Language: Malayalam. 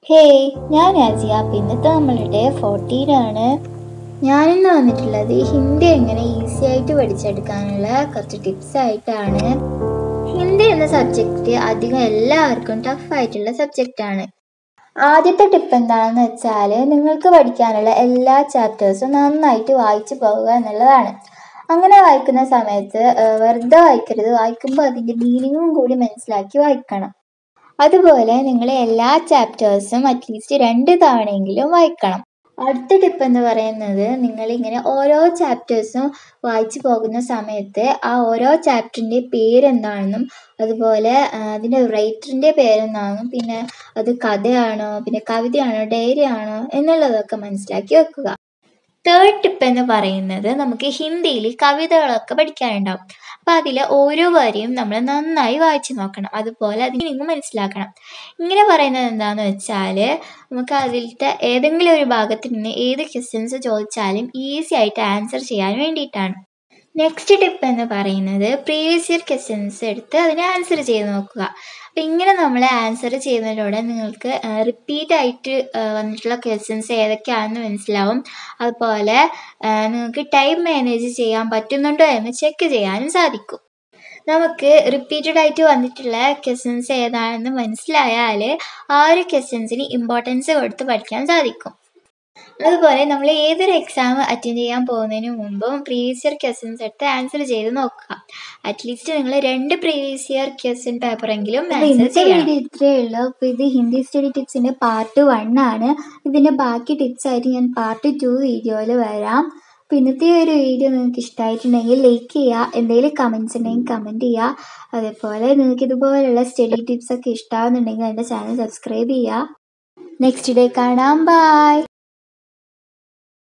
ഹേയ് ഞാൻ രാജിയ അപ്പം ഇന്നത്തെ നമ്മളുടെ ഫോർട്ടീനാണ് ഞാനിന്ന് വന്നിട്ടുള്ളത് ഹിന്ദി എങ്ങനെ ഈസി ആയിട്ട് പഠിച്ചെടുക്കാനുള്ള കുറച്ച് ടിപ്സ് ആയിട്ടാണ് ഹിന്ദി എന്ന സബ്ജക്റ്റ് അധികം എല്ലാവർക്കും ടഫ് ആയിട്ടുള്ള സബ്ജക്റ്റാണ് ആദ്യത്തെ ടിപ്പ് എന്താണെന്ന് വെച്ചാൽ നിങ്ങൾക്ക് പഠിക്കാനുള്ള എല്ലാ ചാപ്റ്റേഴ്സും നന്നായിട്ട് വായിച്ചു പോകുക എന്നുള്ളതാണ് അങ്ങനെ വായിക്കുന്ന സമയത്ത് ഏഹ്, വെറുതെ വായിക്കരുത് വായിക്കുമ്പോൾ അതിൻ്റെ മീനിങ്ങും കൂടി മനസ്സിലാക്കി വായിക്കണം അതുപോലെ നിങ്ങൾ എല്ലാ ചാപ്റ്റേഴ്സും അറ്റ്ലീസ്റ്റ് രണ്ട് തവണയെങ്കിലും വായിക്കണം അടുത്ത ടിപ്പ് എന്ന് പറയുന്നത് നിങ്ങളിങ്ങനെ ഓരോ ചാപ്റ്റേഴ്സും വായിച്ചു പോകുന്ന സമയത്ത് ആ ഓരോ ചാപ്റ്ററിൻ്റെ പേരെന്താണെന്നും അതുപോലെ ആ, അതിൻ്റെ റൈറ്ററിൻ്റെ പേരെന്താണെന്നും പിന്നെ അത് കഥയാണോ പിന്നെ കവിതയാണോ ഡയറി ആണോ എന്നുള്ളതൊക്കെ മനസ്സിലാക്കി വെക്കുക തേർഡ് ടിപ്പ് എന്ന് പറയുന്നത് നമുക്ക് ഹിന്ദിയിൽ കവിതകളൊക്കെ പഠിക്കാനുണ്ടാവും അപ്പം അതിൽ ഓരോ വരിയും നമ്മൾ നന്നായി വായിച്ചു നോക്കണം അതുപോലെ അതിന് നിങ്ങൾ മനസ്സിലാക്കണം ഇങ്ങനെ പറയുന്നത് എന്താണെന്ന് വെച്ചാൽ നമുക്ക് അതിലത്തെ ഏതെങ്കിലും ഒരു ഭാഗത്ത് നിന്ന് ഏത് ക്വസ്റ്റ്യൻസ് ചോദിച്ചാലും ഈസി ആയിട്ട് ആൻസർ ചെയ്യാൻ വേണ്ടിയിട്ടാണ് നെക്സ്റ്റ് ടിപ്പ് എന്ന് പറയുന്നത് പ്രീവിയസ് ഇയർ ക്വസ്റ്റ്യൻസ് എടുത്ത് അതിന് ആൻസർ ചെയ്ത് നോക്കുക അപ്പം ഇങ്ങനെ നമ്മൾ ആൻസർ ചെയ്യുന്നതിലൂടെ നിങ്ങൾക്ക് റിപ്പീറ്റ് ആയിട്ട് ആ, വന്നിട്ടുള്ള ക്വസ്റ്റ്യൻസ് ഏതൊക്കെയാണെന്ന് മനസ്സിലാവും അതുപോലെ ആ, നിങ്ങൾക്ക് ടൈം മാനേജ് ചെയ്യാൻ പറ്റുന്നുണ്ടോ എന്ന് ചെക്ക് ചെയ്യാനും സാധിക്കും നമുക്ക് റിപ്പീറ്റഡ് ആയിട്ട് വന്നിട്ടുള്ള ക്വസ്റ്റ്യൻസ് ഏതാണെന്ന് മനസ്സിലായാൽ ആ ഒരു ക്വസ്റ്റ്യൻസിന് ഇമ്പോർട്ടൻസ് കൊടുത്ത് പഠിക്കാൻ സാധിക്കും അതുപോലെ നമ്മൾ ഏതൊരു എക്സാം അറ്റൻഡ് ചെയ്യാൻ പോകുന്നതിന് മുമ്പും പ്രീവിയസ് ഇയർ ക്വസ്റ്റ്യൻസ് എടുത്ത് ആൻസർ ചെയ്ത് നോക്കുക അറ്റ്ലീസ്റ്റ് നിങ്ങൾ രണ്ട് പ്രീവിയസ് ഇയർ ക്വസ്റ്റ്യൻ പേപ്പറെങ്കിലും ആൻസർ ഇന്നത്തെ ചെയ്യണം വീഡിയോ ഇത്രയേ ഉള്ളൂ അപ്പോൾ ഇത് ഹിന്ദി സ്റ്റഡി ടിപ്സിൻ്റെ പാർട്ട് വൺ ആണ് ഇതിൻ്റെ ബാക്കി ടിപ്സ് ആയിട്ട് ഞാൻ പാർട്ട് ടു വീഡിയോയിൽ വരാം അപ്പോൾ ഇന്നത്തെ ഈ ഒരു വീഡിയോ നിങ്ങൾക്ക് ഇഷ്ടമായിട്ടുണ്ടെങ്കിൽ ലൈക്ക് ചെയ്യുക എന്തെങ്കിലും കമൻസ് ഉണ്ടെങ്കിൽ കമൻറ്റ് ചെയ്യുക അതേപോലെ നിങ്ങൾക്ക് ഇതുപോലുള്ള സ്റ്റഡി ടിപ്സ് ഒക്കെ ഇഷ്ടമാവുന്നുണ്ടെങ്കിൽ എൻ്റെ ചാനൽ സബ്സ്ക്രൈബ് ചെയ്യുക നെക്സ്റ്റ് ഡേ കാണാം ബൈ